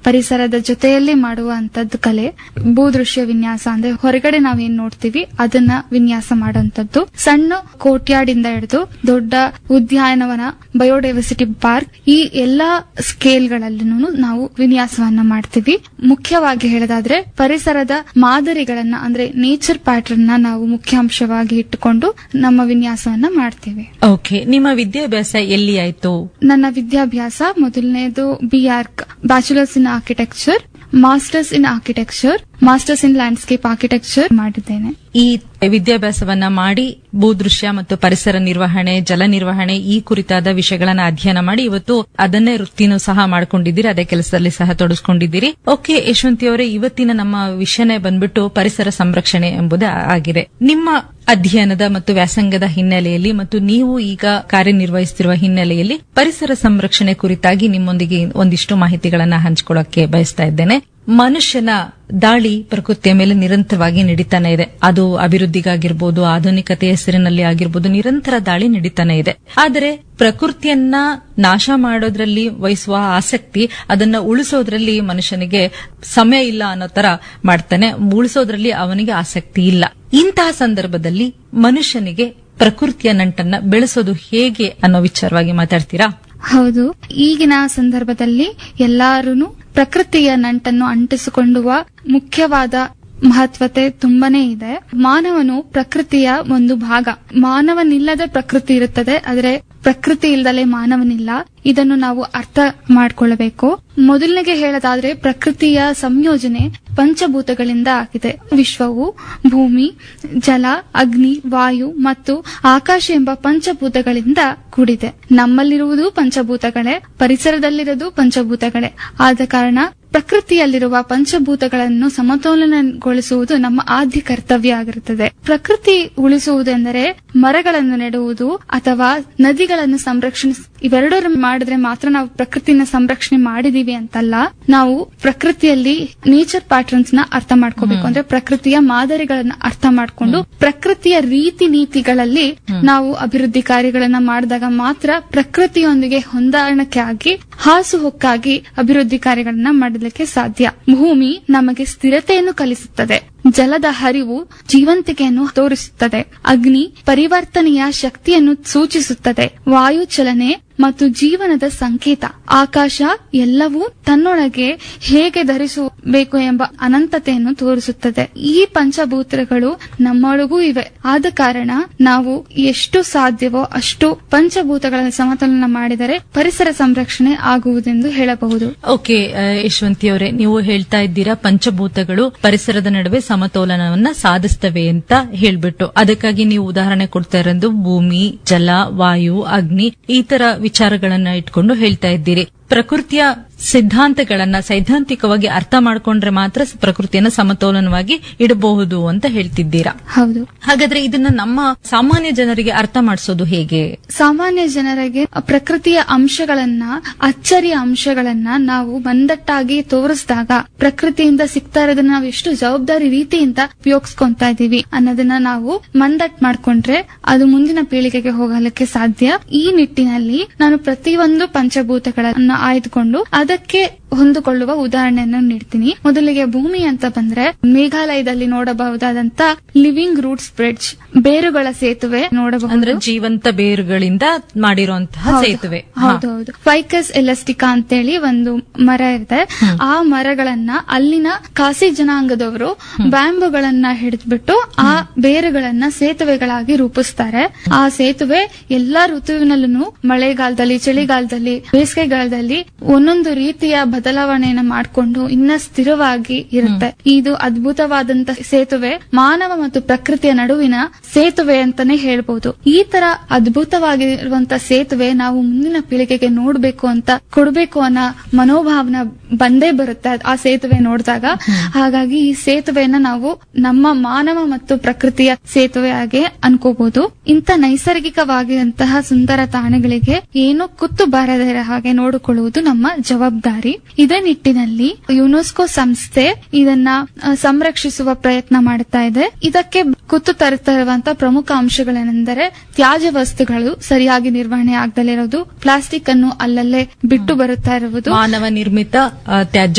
ಪರಿಸರದ ಜೊತೆಯಲ್ಲಿ ಮಾಡುವಂತದ್ದು ಕಲೆ ಭೂದೃಶ್ಯ ವಿನ್ಯಾಸ ಅಂದ್ರೆ ಹೊರಗಡೆ ನಾವೇನ್ ನೋಡ್ತೀವಿ ಅದನ್ನ ವಿನ್ಯಾಸ ಮಾಡುವಂತದ್ದು ಸಣ್ಣ ಕೋಟ್ಯಾಡಿಂದ ಹಿಡಿದು ದೊಡ್ಡ ಉದ್ಯಾನವನ ಬಯೋಡೈವರ್ಸಿಟಿ ಪಾರ್ಕ್ ಈ ಎಲ್ಲಾ ಸ್ಕೇಲ್ಗಳಲ್ಲೂ ನಾವು ವಿನ್ಯಾಸವನ್ನ ಮಾಡ್ತೀವಿ ಮುಖ್ಯವಾಗಿ ಹೇಳೋದಾದ್ರೆ ಪರಿಸರದ ಮಾದರಿಗಳನ್ನ ಅಂದ್ರೆ ನೇಚರ್ ಪ್ಯಾಟರ್ನ್ ನ ನಾವು ಮುಖ್ಯಾಂಶವಾಗಿ ಇಟ್ಟುಕೊಂಡು ನಮ್ಮ ವಿನ್ಯಾಸವನ್ನ ಮಾಡ್ತೀವಿ ಓಕೆ ನಿಮ್ಮ ವಿದ್ಯಾಭ್ಯಾಸ ಎಲ್ಲಿ ಆಯ್ತು ನನ್ನ ವಿದ್ಯಾಭ್ಯಾಸ ಮೊದಲನೇದು B arch bachelors in architecture masters in architecture masters in landscape architecture ಮಾಡಿದ್ದೇನೆ ಈ ವಿದ್ಯಾಭ್ಯಾಸವನ್ನ ಮಾಡಿ ಭೂದೃಶ್ಯ ಮತ್ತು ಪರಿಸರ ನಿರ್ವಹಣೆ ಜಲ ನಿರ್ವಹಣೆ ಈ ಕುರಿತಾದ ವಿಷಯಗಳನ್ನ ಅಧ್ಯಯನ ಮಾಡಿ ಇವತ್ತು ಅದನ್ನೇ ವೃತ್ತಿನೂ ಸಹ ಮಾಡ್ಕೊಂಡಿದ್ದೀರಿ ಅದೇ ಕೆಲಸದಲ್ಲಿ ಸಹ ತೊಡಗಿಸ್ಕೊಂಡಿದ್ದೀರಿ ಓಕೆ ಯಶವಂತಿ ಅವರೇ ಇವತ್ತಿನ ನಮ್ಮ ವಿಷಯನೇ ಬಂದ್ಬಿಟ್ಟು ಪರಿಸರ ಸಂರಕ್ಷಣೆ ಎಂಬುದೇ ಆಗಿದೆ ನಿಮ್ಮ ಅಧ್ಯಯನದ ಮತ್ತು ವ್ಯಾಸಂಗದ ಹಿನ್ನೆಲೆಯಲ್ಲಿ ಮತ್ತು ನೀವು ಈಗ ಕಾರ್ಯನಿರ್ವಹಿಸುತ್ತಿರುವ ಹಿನ್ನೆಲೆಯಲ್ಲಿ ಪರಿಸರ ಸಂರಕ್ಷಣೆ ಕುರಿತಾಗಿ ನಿಮ್ಮೊಂದಿಗೆ ಒಂದಿಷ್ಟು ಮಾಹಿತಿಗಳನ್ನ ಹಂಚಿಕೊಳ್ಳಕ್ಕೆ ಬಯಸ್ತಾ ಇದ್ದೇನೆ ಮನುಷ್ಯನ ದಾಳಿ ಪ್ರಕೃತಿಯ ಮೇಲೆ ನಿರಂತರವಾಗಿ ನಡೀತಾನೆ ಇದೆ ಅದು ಅಭಿವೃದ್ಧಿಗಾಗಿರ್ಬೋದು ಆಧುನಿಕತೆ ಹೆಸರಿನಲ್ಲಿ ಆಗಿರ್ಬೋದು ನಿರಂತರ ದಾಳಿ ನಡೀತಾನೆ ಇದೆ ಆದರೆ ಪ್ರಕೃತಿಯನ್ನ ನಾಶ ಮಾಡೋದ್ರಲ್ಲಿ ವಹಿಸುವ ಆಸಕ್ತಿ ಅದನ್ನ ಉಳಿಸೋದ್ರಲ್ಲಿ ಮನುಷ್ಯನಿಗೆ ಸಮಯ ಇಲ್ಲ ಅನ್ನೋ ತರ ಮಾಡ್ತಾನೆ ಉಳಿಸೋದ್ರಲ್ಲಿ ಅವನಿಗೆ ಆಸಕ್ತಿ ಇಲ್ಲ ಇಂತಹ ಸಂದರ್ಭದಲ್ಲಿ ಮನುಷ್ಯನಿಗೆ ಪ್ರಕೃತಿಯ ನಂಟನ್ನ ಬೆಳೆಸೋದು ಹೇಗೆ ಅನ್ನೋ ವಿಚಾರವಾಗಿ ಮಾತಾಡ್ತೀರಾ ಹೌದು ಈಗಿನ ಸಂದರ್ಭದಲ್ಲಿ ಎಲ್ಲಾರು ಪ್ರಕೃತಿಯ ನಂಟನ್ನು ಅಂಟಿಸಿಕೊಳ್ಳುವ ಮುಖ್ಯವಾದ ಮಹತ್ವತೆ ತುಂಬಾನೇ ಇದೆ ಮಾನವನು ಪ್ರಕೃತಿಯ ಒಂದು ಭಾಗ ಮಾನವನಿಲ್ಲದೆ ಪ್ರಕೃತಿ ಇರುತ್ತದೆ ಆದರೆ ಪ್ರಕೃತಿ ಇಲ್ದಲೆ ಮಾನವನಿಲ್ಲ ಇದನ್ನು ನಾವು ಅರ್ಥ ಮಾಡ್ಕೊಳ್ಳಬೇಕು ಮೊದಲನೆಗೆ ಹೇಳೋದಾದ್ರೆ ಪ್ರಕೃತಿಯ ಸಂಯೋಜನೆ ಪಂಚಭೂತಗಳಿಂದ ಆಗಿದೆ ವಿಶ್ವವು ಭೂಮಿ ಜಲ ಅಗ್ನಿ ವಾಯು ಮತ್ತು ಆಕಾಶ ಎಂಬ ಪಂಚಭೂತಗಳಿಂದ ಕೂಡಿದೆ ನಮ್ಮಲ್ಲಿರುವುದು ಪಂಚಭೂತಗಳೇ ಪರಿಸರದಲ್ಲಿರೋದು ಪಂಚಭೂತಗಳೇ ಆದ ಕಾರಣ ಪ್ರಕೃತಿಯಲ್ಲಿರುವ ಪಂಚಭೂತಗಳನ್ನು ಸಮತೋಲನಗೊಳಿಸುವುದು ನಮ್ಮ ಆದ್ಯ ಕರ್ತವ್ಯ ಆಗಿರುತ್ತದೆ ಪ್ರಕೃತಿ ಉಳಿಸುವುದೆಂದರೆ ಮರಗಳನ್ನು ನೆಡುವುದು ಅಥವಾ ನದಿಗಳನ್ನು ಸಂರಕ್ಷಣೆ ಇವೆರಡರ ಮಾಡಿದ್ರೆ ಮಾತ್ರ ನಾವು ಪ್ರಕೃತಿನ ಸಂರಕ್ಷಣೆ ಮಾಡಿದೀವಿ ಅಂತಲ್ಲ ನಾವು ಪ್ರಕೃತಿಯಲ್ಲಿ ನೇಚರ್ ಪ್ಯಾಟರ್ನ್ಸ್ ನ ಅರ್ಥ ಮಾಡ್ಕೋಬೇಕು ಅಂದ್ರೆ ಪ್ರಕೃತಿಯ ಮಾದರಿಗಳನ್ನ ಅರ್ಥ ಮಾಡ್ಕೊಂಡು ಪ್ರಕೃತಿಯ ರೀತಿ ನೀತಿಗಳಲ್ಲಿ ನಾವು ಅಭಿವೃದ್ಧಿ ಕಾರ್ಯಗಳನ್ನ ಮಾಡಿದಾಗ ಮಾತ್ರ ಪ್ರಕೃತಿಯೊಂದಿಗೆ ಹೊಂದಾಣಿಕೆ ಆಗಿ ಹಾಸುಹೊಕ್ಕಾಗಿ ಅಭಿವೃದ್ಧಿ ಕಾರ್ಯಗಳನ್ನ ಮಾಡಲಿಕ್ಕೆ ಸಾಧ್ಯ ಭೂಮಿ ನಮಗೆ ಸ್ಥಿರತೆಯನ್ನು ಕಲಿಸುತ್ತದೆ ಜಲದ ಹರಿವು ಜೀವಂತಿಕೆಯನ್ನು ತೋರಿಸುತ್ತದೆ ಅಗ್ನಿ ಪರಿವರ್ತನೆಯ ಶಕ್ತಿಯನ್ನು ಸೂಚಿಸುತ್ತದೆ ವಾಯು ಚಲನೆ ಮತ್ತು ಜೀವನದ ಸಂಕೇತ ಆಕಾಶ ಎಲ್ಲವೂ ತನ್ನೊಳಗೆ ಹೇಗೆ ಧರಿಸಬೇಕು ಎಂಬ ಅನಂತತೆಯನ್ನು ತೋರಿಸುತ್ತದೆ ಈ ಪಂಚಭೂತಗಳು ನಮ್ಮೊಳಗೂ ಇವೆ ಆದ ಕಾರಣ ನಾವು ಎಷ್ಟು ಸಾಧ್ಯವೋ ಅಷ್ಟು ಪಂಚಭೂತಗಳ ಸಮತೋಲನ ಮಾಡಿದರೆ ಪರಿಸರ ಸಂರಕ್ಷಣೆ ಆಗುವುದೆಂದು ಹೇಳಬಹುದು ಓಕೆ ಆ, ಯಶವಂತಿ ಅವರೇ ನೀವು ಹೇಳ್ತಾ ಇದ್ದೀರಾ ಪಂಚಭೂತಗಳು ಪರಿಸರದ ನಡುವೆ ಸಮತೋಲನವನ್ನ ಸಾಧಿಸ್ತವೆ ಅಂತ ಹೇಳ್ಬಿಟ್ಟು ಅದಕ್ಕಾಗಿ ನೀವು ಉದಾಹರಣೆ ಕೊಡ್ತಾ ಇರೋದು ಭೂಮಿ ಜಲ ವಾಯು ಅಗ್ನಿ ಈ ತರ ವಿಚಾರಗಳನ್ನ ಇಟ್ಕೊಂಡು ಹೇಳ್ತಾ ಇದ್ದೀರಿ ಪ್ರಕೃತಿಯ ಸಿದ್ಧಾಂತಗಳನ್ನ ಸೈದ್ಧಾಂತಿಕವಾಗಿ ಅರ್ಥ ಮಾಡ್ಕೊಂಡ್ರೆ ಮಾತ್ರ ಪ್ರಕೃತಿಯನ್ನ ಸಮತೋಲನವಾಗಿ ಇಡಬಹುದು ಅಂತ ಹೇಳ್ತಿದ್ದೀರಾ ಹೌದು ಹಾಗಾದ್ರೆ ಇದನ್ನ ನಮ್ಮ ಸಾಮಾನ್ಯ ಜನರಿಗೆ ಅರ್ಥ ಮಾಡಿಸೋದು ಹೇಗೆ ಸಾಮಾನ್ಯ ಜನರಿಗೆ ಪ್ರಕೃತಿಯ ಅಂಶಗಳನ್ನ ಅಚ್ಚರಿಯ ಅಂಶಗಳನ್ನ ನಾವು ಮಂದಟ್ಟಾಗಿ ತೋರಿಸಿದಾಗ ಪ್ರಕೃತಿಯಿಂದ ಸಿಗ್ತಾ ಇರೋದನ್ನ ನಾವು ಎಷ್ಟು ಜವಾಬ್ದಾರಿ ರೀತಿಯಿಂದ ಉಪಯೋಗಿಸ್ಕೊಂತಾ ಇದೀವಿ ಅನ್ನೋದನ್ನ ನಾವು ಮಂದಟ್ ಮಾಡ್ಕೊಂಡ್ರೆ ಅದು ಮುಂದಿನ ಪೀಳಿಗೆಗೆ ಹೋಗಲಿಕ್ಕೆ ಸಾಧ್ಯ ಈ ನಿಟ್ಟಿನಲ್ಲಿ ನಾನು ಪ್ರತಿಯೊಂದು ಪಂಚಭೂತಗಳನ್ನ ಆಯ್ದುಕೊಂಡು ಅದಕ್ಕೆ ಹೊಂದಿಕೊಳ್ಳುವ ಉದಾಹರಣೆಯನ್ನು ನೀಡ್ತೀನಿ ಮೊದಲಿಗೆ ಭೂಮಿ ಅಂತ ಬಂದ್ರೆ ಮೇಘಾಲಯದಲ್ಲಿ ನೋಡಬಹುದಾದಂತ ಲಿವಿಂಗ್ ರೂಟ್ಸ್ ಬ್ರಿಡ್ಜ್ ಬೇರುಗಳ ಸೇತುವೆ ನೋಡಬಹುದು ಅಂದ್ರೆ ಜೀವಂತ ಬೇರುಗಳಿಂದ ಮಾಡಿರುವಂತಹ ಹೌದು. ಸೇತುವೆ ಹಾ. ಹೌದೌದು ಫೈಕಸ್ ಎಲಾಸ್ಟಿಕಾ ಅಂತೇಳಿ ಒಂದು ಮರ ಇದೆ ಆ ಮರಗಳನ್ನ ಅಲ್ಲಿನ ಖಾಸಿ ಜನಾಂಗದವರು ಬ್ಯಾಂಬುಗಳನ್ನ ಹಿಡಿದ್ಬಿಟ್ಟು ಆ ಬೇರುಗಳನ್ನ ಸೇತುವೆಗಳಾಗಿ ರೂಪಿಸ್ತಾರೆ ಆ ಸೇತುವೆ ಎಲ್ಲಾ ಋತುವಿನಲ್ಲೂ ಮಳೆಗಾಲದಲ್ಲಿ ಚಳಿಗಾಲದಲ್ಲಿ ಬೇಸಿಗೆಗಾಲದಲ್ಲಿ ಒಂದೊಂದು ರೀತಿಯ ಬದಲಾವಣೆಯನ್ನ ಮಾಡಿಕೊಂಡು ಇನ್ನ ಸ್ಥಿರವಾಗಿ ಇರುತ್ತೆ ಇದು ಅದ್ಭುತವಾದಂತ ಸೇತುವೆ ಮಾನವ ಮತ್ತು ಪ್ರಕೃತಿಯ ನಡುವಿನ ಸೇತುವೆ ಅಂತಾನೆ ಹೇಳ್ಬಹುದು ಈ ತರ ಅದ್ಭುತವಾಗಿರುವಂತ ಸೇತುವೆ ನಾವು ಮುಂದಿನ ಪೀಳಿಗೆಗೆ ನೋಡ್ಬೇಕು ಅಂತ ಕೊಡ್ಬೇಕು ಅನ್ನೋ ಮನೋಭಾವನ ಬಂದೇ ಬರುತ್ತೆ ಆ ಸೇತುವೆ ನೋಡಿದಾಗ ಹಾಗಾಗಿ ಈ ಸೇತುವೆಯನ್ನ ನಾವು ನಮ್ಮ ಮಾನವ ಮತ್ತು ಪ್ರಕೃತಿಯ ಸೇತುವೆ ಆಗಿ ಅನ್ಕೋಬಹುದು ಇಂಥ ನೈಸರ್ಗಿಕವಾಗಿರುವಂತಹ ಸುಂದರ ತಾಣಗಳಿಗೆ ಏನು ಕುತ್ತು ಬಾರದೆ ಇರೋ ಹಾಗೆ ನೋಡಿಕೊಳ್ಳುವುದು ನಮ್ಮ ಜವಾಬ್ದಾರಿ ಇದೇ ನಿಟ್ಟಿನಲ್ಲಿ ಯುನೆಸ್ಕೋ ಸಂಸ್ಥೆ ಇದನ್ನ ಆ, ಸಂರಕ್ಷಿಸುವ ಪ್ರಯತ್ನ ಮಾಡುತ್ತಾ ಇದೆ ಇದಕ್ಕೆ ಕುತ್ತು ತರುತ್ತಾ ಇರುವಂತಹ ಪ್ರಮುಖ ಅಂಶಗಳೆಂದರೆ ತ್ಯಾಜ್ಯ ವಸ್ತುಗಳು ಸರಿಯಾಗಿ ನಿರ್ವಹಣೆ ಆಗದಲ್ಲಿರೋದು ಪ್ಲಾಸ್ಟಿಕ್ ಅನ್ನು ಅಲ್ಲಲ್ಲೇ ಬಿಟ್ಟು ಬರುತ್ತಾ ಇರುವುದು ಮಾನವ ನಿರ್ಮಿತ ಆ, ತ್ಯಾಜ್ಯ